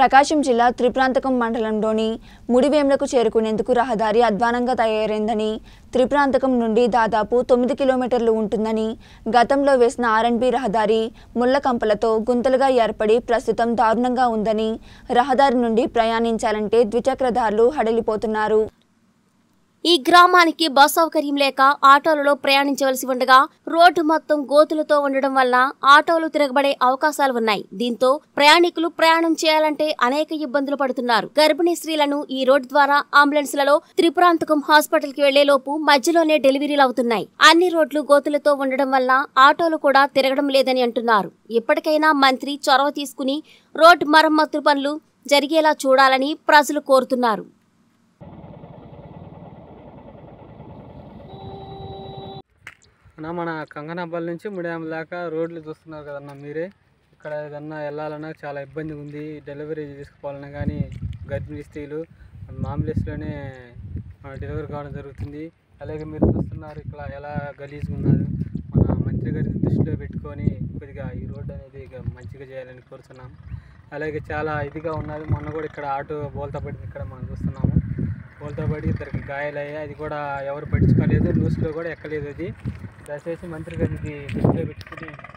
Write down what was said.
ప్రకాశం జిల్లా త్రిప్రాంతకం మండలంలోని ముడివేంలకు చేరుకునేందుకు రహదారి అధ్వానంగా తయారైందని త్రిప్రాంతకం నుండి దాదాపు తొమ్మిది కిలోమీటర్లు ఉంటుందని గతంలో వేసిన ఆర్ఎన్బి రహదారి ముళ్లకంపలతో గుంతలుగా ఏర్పడి ప్రస్తుతం దారుణంగా ఉందని రహదారి నుండి ప్రయాణించాలంటే ద్విచక్రదారులు హడలిపోతున్నారు ఈ గ్రామానికి బస్ సౌకర్యం లేక ఆటోలలో ప్రయాణించవలసి ఉండగా రోడ్డు మొత్తం గోతులతో ఉండడం వల్ల ఆటోలు తిరగబడే అవకాశాలు ఉన్నాయి దీంతో ప్రయాణికులు ప్రయాణం చేయాలంటే అనేక ఇబ్బందులు పడుతున్నారు గర్భిణీ స్త్రీలను ఈ రోడ్డు ద్వారా అంబులెన్స్లలో త్రిపురాంతకం హాస్పిటల్ కి వెళ్లే లోపు మధ్యలోనే డెలివరీలు అవుతున్నాయి అన్ని రోడ్లు గోతులతో ఉండడం వల్ల ఆటోలు కూడా తిరగడం లేదని అంటున్నారు ఇప్పటికైనా మంత్రి చొరవ తీసుకుని రోడ్డు మరమ్మతు పనులు జరిగేలా చూడాలని ప్రజలు కోరుతున్నారు అన్న మన కంగనాబాల్ నుంచి ముడియామ దాకా రోడ్లు చూస్తున్నారు కదన్న మీరే ఇక్కడ ఏదన్నా వెళ్ళాలన్నా చాలా ఇబ్బంది ఉంది డెలివరీ తీసుకుపోవాలన్నా కానీ గర్భిణీ స్త్రీలు మాంబులెన్స్లోనే డెలివరీ కావడం జరుగుతుంది అలాగే మీరు చూస్తున్నారు ఇక్కడ ఎలా గలీజ్గా ఉన్నారు మన మంత్రి గారి దృష్టిలో పెట్టుకొని కొద్దిగా ఈ రోడ్డు అనేది ఇక మంచిగా చేయాలని కోరుతున్నాం అలాగే చాలా ఇదిగా ఉన్నది మొన్న కూడా ఇక్కడ ఆటో బోల్తా పడింది ఇక్కడ మనం చూస్తున్నాము బోల్తా పడి ఇద్దరికి గాయాలయ్యాయి అది కూడా ఎవరు పట్టించుకోలేదు న్యూస్లో కూడా ఎక్కలేదు అది దయచేసి మంత్రి గారికి దృష్టిలో పెట్టుకుని